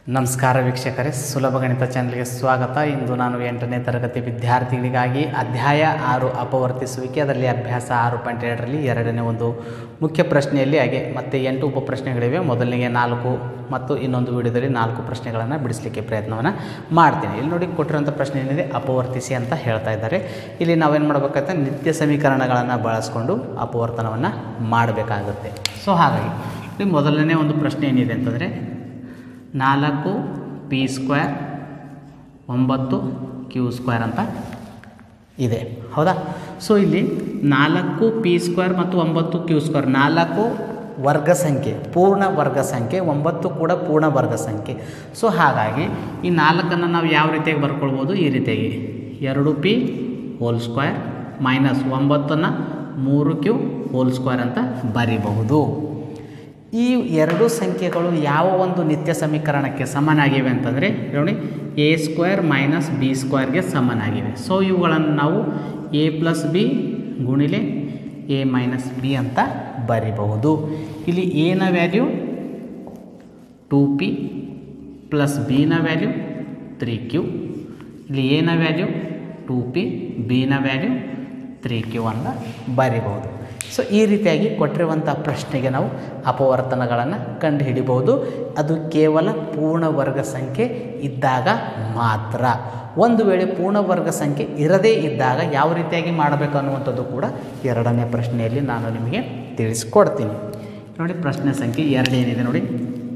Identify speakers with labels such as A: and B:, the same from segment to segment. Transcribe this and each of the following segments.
A: ನಮಸ್ಕಾರ ವೀಕ್ಷಕರೇ ಸುಲಭ ಗಣಿತ ಚಾನಲ್ಗೆ ಸ್ವಾಗತ ಇಂದು ನಾನು ಎಂಟನೇ ತರಗತಿ ವಿದ್ಯಾರ್ಥಿಗಳಿಗಾಗಿ ಅಧ್ಯಾಯ ಆರು ಅಪವರ್ತಿಸುವಿಕೆ ಅದರಲ್ಲಿ ಅಭ್ಯಾಸ ಆರು ಪಾಯಿಂಟ್ ಎರಡರಲ್ಲಿ ಎರಡನೇ ಒಂದು ಮುಖ್ಯ ಪ್ರಶ್ನೆಯಲ್ಲಿ ಹಾಗೆ ಮತ್ತು ಎಂಟು ಉಪ ಪ್ರಶ್ನೆಗಳಿವೆ ಮೊದಲನೆಗೆ ನಾಲ್ಕು ಮತ್ತು ಇನ್ನೊಂದು ವಿಡಿಯೋದಲ್ಲಿ ನಾಲ್ಕು ಪ್ರಶ್ನೆಗಳನ್ನು ಬಿಡಿಸಲಿಕ್ಕೆ ಪ್ರಯತ್ನವನ್ನು ಮಾಡ್ತೀನಿ ಇಲ್ಲಿ ನೋಡಿ ಕೊಟ್ಟಿರುವಂಥ ಪ್ರಶ್ನೆ ಏನಿದೆ ಅಪವರ್ತಿಸಿ ಅಂತ ಹೇಳ್ತಾ ಇದ್ದಾರೆ ಇಲ್ಲಿ ನಾವೇನು ಮಾಡಬೇಕಾಗುತ್ತೆ ನಿತ್ಯ ಸಮೀಕರಣಗಳನ್ನು ಬಳಸ್ಕೊಂಡು ಅಪವರ್ತನವನ್ನು ಮಾಡಬೇಕಾಗುತ್ತೆ ಸೊ ಹಾಗಾಗಿ ಇಲ್ಲಿ ಮೊದಲನೇ ಒಂದು ಪ್ರಶ್ನೆ ಏನಿದೆ ಅಂತಂದರೆ ನಾಲ್ಕು ಪಿ ಸ್ಕ್ವೇರ್ ಒಂಬತ್ತು ಕ್ಯೂ ಸ್ಕ್ವೇರ್ ಅಂತ ಇದೆ ಹೌದಾ ಸೊ ಇಲ್ಲಿ ನಾಲ್ಕು ಪಿ ಸ್ಕ್ವೇರ್ ಮತ್ತು ಒಂಬತ್ತು ಕ್ಯೂ ಸ್ಕ್ವೇರ್ ನಾಲ್ಕು ವರ್ಗ ಸಂಖ್ಯೆ ಪೂರ್ಣ ವರ್ಗ ಸಂಖ್ಯೆ ಒಂಬತ್ತು ಕೂಡ ಪೂರ್ಣ ವರ್ಗ ಸಂಖ್ಯೆ ಸೊ ಹಾಗಾಗಿ ಈ ನಾಲ್ಕನ್ನು ನಾವು ಯಾವ ರೀತಿಯಾಗಿ ಬರ್ಕೊಳ್ಬೋದು ಈ ರೀತಿಯಾಗಿ ಎರಡು ಪಿ ಹೋಲ್ ಸ್ಕ್ವೇರ್ ಮೈನಸ್ ಒಂಬತ್ತನ್ನು ಮೂರು ಕ್ಯೂ ಹೋಲ್ ಸ್ಕ್ವೇರ್ ಅಂತ ಬರಿಬಹುದು ಈ ಎರಡು ಸಂಖ್ಯೆಗಳು ಯಾವ ಒಂದು ನಿತ್ಯ ಸಮೀಕರಣಕ್ಕೆ ಸಮನಾಗಿವೆ ಅಂತಂದರೆ ನೋಡಿ ಎ ಸ್ಕ್ವೇರ್ ಮೈನಸ್ ಬಿ ಸ್ಕ್ವೇರ್ಗೆ ಸಮನಾಗಿವೆ ಸೊ ಇವುಗಳನ್ನು ನಾವು ಎ ಪ್ಲಸ್ ಬಿ ಗುಣಿಲೆ ಎ ಮೈನಸ್ ಬಿ ಅಂತ ಬರಿಬಹುದು ಇಲ್ಲಿ ಎನ ವ್ಯಾಲ್ಯೂ ಟು ಪಿ ಪ್ಲಸ್ ಬಿನ ವ್ಯಾಲ್ಯೂ ತ್ರೀ ಕ್ಯೂ ಇಲ್ಲಿ ಎನ ವ್ಯಾಲ್ಯೂ ಟು ಪಿ ಬಿನ ವ್ಯಾಲ್ಯೂ ತ್ರೀ ಕ್ಯೂ ಅಂತ ಬರಿಬಹುದು ಸೊ ಈ ರೀತಿಯಾಗಿ ಕೊಟ್ಟಿರುವಂಥ ಪ್ರಶ್ನೆಗೆ ನಾವು ಅಪವರ್ತನಗಳನ್ನು ಕಂಡುಹಿಡಿಬಹುದು ಅದು ಕೇವಲ ಪೂರ್ಣ ವರ್ಗ ಸಂಖ್ಯೆ ಇದ್ದಾಗ ಮಾತ್ರ ಒಂದು ವೇಳೆ ಪೂರ್ಣ ವರ್ಗ ಸಂಖ್ಯೆ ಇರದೇ ಇದ್ದಾಗ ಯಾವ ರೀತಿಯಾಗಿ ಮಾಡಬೇಕು ಅನ್ನುವಂಥದ್ದು ಕೂಡ ಎರಡನೇ ಪ್ರಶ್ನೆಯಲ್ಲಿ ನಾನು ನಿಮಗೆ ತಿಳಿಸ್ಕೊಡ್ತೀನಿ ನೋಡಿ ಪ್ರಶ್ನೆ ಸಂಖ್ಯೆ ಎರಡು ಏನಿದೆ ನೋಡಿ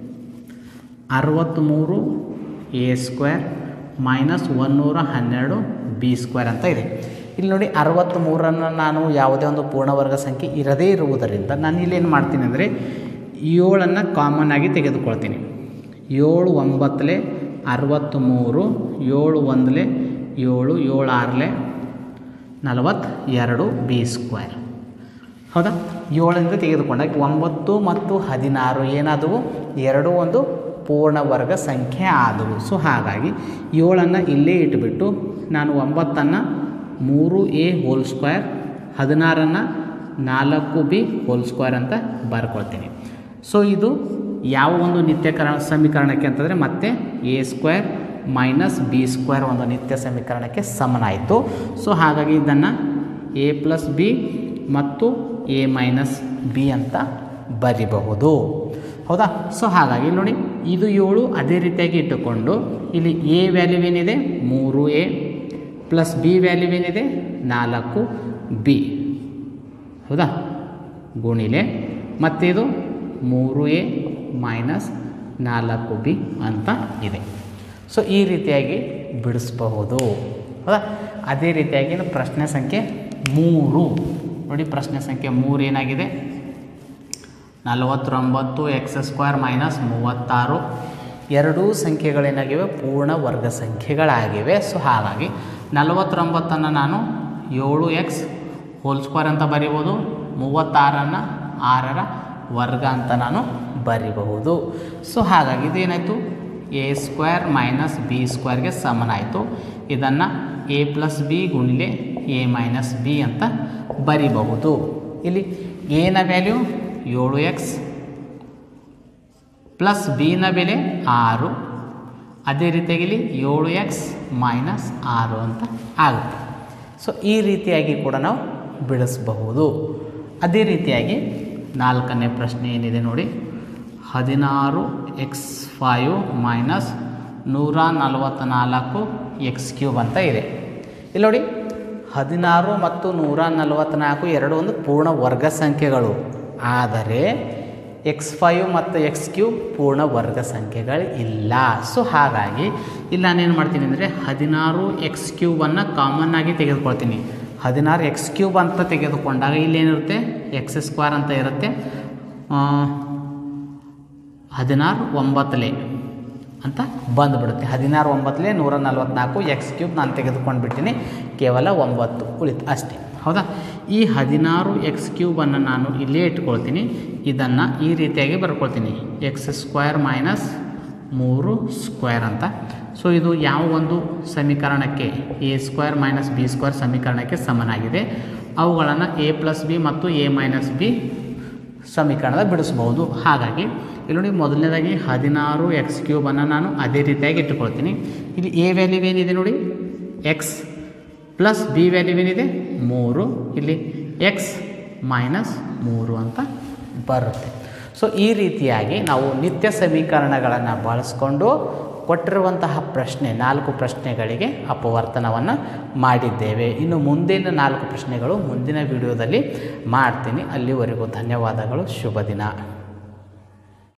A: ಅರವತ್ತ್ಮೂರು ಎ ಸ್ಕ್ವೇರ್ ಮೈನಸ್ ಒನ್ನೂರ ಹನ್ನೆರಡು ಬಿ ಸ್ಕ್ವೇರ್ ಅಂತ ಇದೆ ಇಲ್ಲಿ ನೋಡಿ ಅರವತ್ತ್ಮೂರನ್ನು ನಾನು ಯಾವುದೇ ಒಂದು ಪೂರ್ಣವರ್ಗ ಸಂಖ್ಯೆ ಇರದೇ ಇರುವುದರಿಂದ ನಾನು ಇಲ್ಲೇನು ಮಾಡ್ತೀನಿ ಅಂದರೆ ಏಳನ್ನು ಕಾಮನ್ ಆಗಿ ತೆಗೆದುಕೊಳ್ತೀನಿ ಏಳು ಒಂಬತ್ತಲೆ ಅರವತ್ತ್ಮೂರು ಏಳು ಒಂದಲೆ ಏಳು ಏಳು ಆರಲೆ ನಲವತ್ತೆರಡು ಬಿ ಸ್ಕ್ವೇರ್ ಹೌದಾ ಏಳರಿಂದ ತೆಗೆದುಕೊಂಡಾಗ ಒಂಬತ್ತು ಮತ್ತು ಹದಿನಾರು ಏನಾದವು ಎರಡು ಒಂದು ಪೂರ್ಣ ವರ್ಗ ಸಂಖ್ಯೆ ಆದವು ಸೊ ಹಾಗಾಗಿ ಏಳನ್ನು ಇಲ್ಲೇ ಇಟ್ಬಿಟ್ಟು ನಾನು ಒಂಬತ್ತನ್ನು ಮೂರು ಎ ಹೋಲ್ ಸ್ಕ್ವೇರ್ ಹದಿನಾರನ್ನು ನಾಲ್ಕು ಬಿ ಹೋಲ್ ಸ್ಕ್ವೇರ್ ಅಂತ ಬರ್ಕೊಳ್ತೀನಿ ಸೊ ಇದು ಯಾವ ಒಂದು ನಿತ್ಯಕರಣ ಸಮೀಕರಣಕ್ಕೆ ಅಂತಂದರೆ ಮತ್ತೆ A square minus B square ಒಂದು ನಿತ್ಯ ಸಮೀಕರಣಕ್ಕೆ ಸಮನಾಯಿತು ಸೊ ಹಾಗಾಗಿ ಇದನ್ನು ಎ ಪ್ಲಸ್ ಬಿ ಮತ್ತು ಎ ಮೈನಸ್ ಬಿ ಅಂತ ಬರಿಬಹುದು ಹೌದಾ ಸೊ ಹಾಗಾಗಿ ಇಲ್ಲಿ ನೋಡಿ ಇದು ಏಳು ಅದೇ ರೀತಿಯಾಗಿ ಇಟ್ಟುಕೊಂಡು ಇಲ್ಲಿ ಎ ವ್ಯಾಲ್ಯೂ ಏನಿದೆ ಮೂರು ಎ ಪ್ಲಸ್ ಬಿ ವ್ಯಾಲ್ಯೂ ಏನಿದೆ ನಾಲ್ಕು ಬಿ ಹೌದಾ ಗುಣಿಲೆ ಮತ್ತಿದು ಮೂರು ಎ ಮೈನಸ್ ನಾಲ್ಕು ಬಿ ಅಂತ ಇದೆ ಸೊ ಈ ರೀತಿಯಾಗಿ ಬಿಡಿಸಬಹುದು ಹೌದಾ ಅದೇ ರೀತಿಯಾಗಿ ಇನ್ನು ಪ್ರಶ್ನೆ ಸಂಖ್ಯೆ ಮೂರು ನೋಡಿ ಪ್ರಶ್ನೆ ಸಂಖ್ಯೆ ಮೂರು ಏನಾಗಿದೆ ನಲವತ್ತೊಂಬತ್ತು ಎಕ್ಸ್ ಸ್ಕ್ವೇರ್ ಮೈನಸ್ ಮೂವತ್ತಾರು ಎರಡೂ ಸಂಖ್ಯೆಗಳೇನಾಗಿವೆ ಪೂರ್ಣ ವರ್ಗ ಸಂಖ್ಯೆಗಳಾಗಿವೆ ಸೊ ಹಾಗಾಗಿ ನಲವತ್ತೊಂಬತ್ತನ್ನು ನಾನು ಏಳು ಎಕ್ಸ್ ಹೋಲ್ ಸ್ಕ್ವೇರ್ ಅಂತ ಬರಿಬೋದು ಮೂವತ್ತಾರನ್ನು ಆರರ ವರ್ಗ ಅಂತ ನಾನು ಬರಿಬಹುದು ಸೊ ಹಾಗಾಗಿ ಇದೇನಾಯಿತು ಎ ಸ್ಕ್ವೇರ್ ಮೈನಸ್ ಬಿ ಸ್ಕ್ವೇರ್ಗೆ ಸಮನಾಯಿತು ಇದನ್ನು ಎ ಪ್ಲಸ್ ಬಿ ಗುಣಿಲೆ ಎ ಮೈನಸ್ ಬಿ ಅಂತ ಬರಿಬಹುದು ಇಲ್ಲಿ ಎನ ವ್ಯಾಲ್ಯೂ ಏಳು ಎಕ್ಸ್ ಪ್ಲಸ್ ಬಿನ ಬೆಲೆ ಆರು ಅದೇ ರೀತಿಯಾಗಿ ಇಲ್ಲಿ ಏಳು ಎಕ್ಸ್ ಮೈನಸ್ ಆರು ಅಂತ ಆಗುತ್ತೆ ಸೊ ಈ ರೀತಿಯಾಗಿ ಕೂಡ ನಾವು ಬಿಡಿಸಬಹುದು ಅದೇ ರೀತಿಯಾಗಿ ನಾಲ್ಕನೇ ಪ್ರಶ್ನೆ ಏನಿದೆ ನೋಡಿ ಹದಿನಾರು ಎಕ್ಸ್ ಫೈವ್ ಮೈನಸ್ ನೂರ ನಲವತ್ತ ನಾಲ್ಕು ಎಕ್ಸ್ ಕ್ಯೂಬ್ ಅಂತ ಇದೆ ಇಲ್ಲಿ ನೋಡಿ ಹದಿನಾರು ಮತ್ತು ನೂರ ನಲವತ್ತ್ನಾಲ್ಕು ಎರಡು ಒಂದು ಪೂರ್ಣ ವರ್ಗ ಸಂಖ್ಯೆಗಳು ಆದರೆ ಎಕ್ಸ್ ಫೈವ್ ಮತ್ತು ಎಕ್ಸ್ ಕ್ಯೂಬ್ ಪೂರ್ಣ ವರ್ಗ ಸಂಖ್ಯೆಗಳು ಇಲ್ಲ ಸೊ ಹಾಗಾಗಿ ಇಲ್ಲಿ ನಾನೇನು ಮಾಡ್ತೀನಿ ಅಂದರೆ ಹದಿನಾರು ಎಕ್ಸ್ ಕ್ಯೂಬನ್ನು ಕಾಮನ್ ಆಗಿ ತೆಗೆದುಕೊಳ್ತೀನಿ ಹದಿನಾರು ಎಕ್ಸ್ ಕ್ಯೂಬ್ ಅಂತ ತೆಗೆದುಕೊಂಡಾಗ ಇಲ್ಲೇನಿರುತ್ತೆ ಎಕ್ಸ್ ಸ್ಕ್ವೇರ್ ಅಂತ ಇರುತ್ತೆ ಹದಿನಾರು ಒಂಬತ್ತಲೆ ಅಂತ ಬಂದುಬಿಡುತ್ತೆ ಹದಿನಾರು ಒಂಬತ್ತಲೆ ನೂರ ನಲ್ವತ್ನಾಲ್ಕು ಎಕ್ಸ್ ಕ್ಯೂಬ್ ನಾನು ತೆಗೆದುಕೊಂಡು ಬಿಡ್ತೀನಿ ಕೇವಲ ಒಂಬತ್ತು ಉಳಿತು ಅಷ್ಟೇ ಹೌದಾ ಈ ಹದಿನಾರು ಎಕ್ಸ್ ಕ್ಯೂಬನ್ನು ನಾನು ಇಲ್ಲೇ ಇಟ್ಕೊಳ್ತೀನಿ ಇದನ್ನು ಈ ರೀತಿಯಾಗಿ ಬರ್ಕೊಳ್ತೀನಿ ಎಕ್ಸ್ ಸ್ಕ್ವೇರ್ ಮೈನಸ್ ಮೂರು ಸ್ಕ್ವೇರ್ ಅಂತ ಸೊ ಇದು ಯಾವ ಒಂದು ಸಮೀಕರಣಕ್ಕೆ A square minus B square ಸಮೀಕರಣಕ್ಕೆ ಸಮನಾಗಿದೆ ಅವುಗಳನ್ನು ಎ ಪ್ಲಸ್ ಬಿ ಮತ್ತು ಎ ಮೈನಸ್ ಬಿ ಸಮೀಕರಣದ ಬಿಡಿಸ್ಬೋದು ಹಾಗಾಗಿ ಇಲ್ಲಿ ನೋಡಿ ಮೊದಲನೇದಾಗಿ ಹದಿನಾರು ಎಕ್ಸ್ ಕ್ಯೂಬನ್ನು ನಾನು ಅದೇ ರೀತಿಯಾಗಿ ಇಟ್ಟುಕೊಳ್ತೀನಿ ಇಲ್ಲಿ ಎ ವ್ಯಾಲ್ಯೂ ಏನಿದೆ ನೋಡಿ ಎಕ್ಸ್ ಪ್ಲಸ್ ಬಿ ವ್ಯಾಲ್ಯೂ ಏನಿದೆ ಮೂರು ಇಲ್ಲಿ ಎಕ್ಸ್ ಮೈನಸ್ ಮೂರು ಅಂತ ಬರುತ್ತೆ ಸೊ ಈ ರೀತಿಯಾಗಿ ನಾವು ನಿತ್ಯ ಸಮೀಕರಣಗಳನ್ನು ಬಳಸ್ಕೊಂಡು ಕೊಟ್ಟಿರುವಂತಹ ಪ್ರಶ್ನೆ ನಾಲ್ಕು ಪ್ರಶ್ನೆಗಳಿಗೆ ಅಪವರ್ತನವನ್ನು ಮಾಡಿದ್ದೇವೆ ಇನ್ನು ಮುಂದಿನ ನಾಲ್ಕು ಪ್ರಶ್ನೆಗಳು ಮುಂದಿನ ವಿಡಿಯೋದಲ್ಲಿ ಮಾಡ್ತೀನಿ ಅಲ್ಲಿವರೆಗೂ ಧನ್ಯವಾದಗಳು ಶುಭ ದಿನ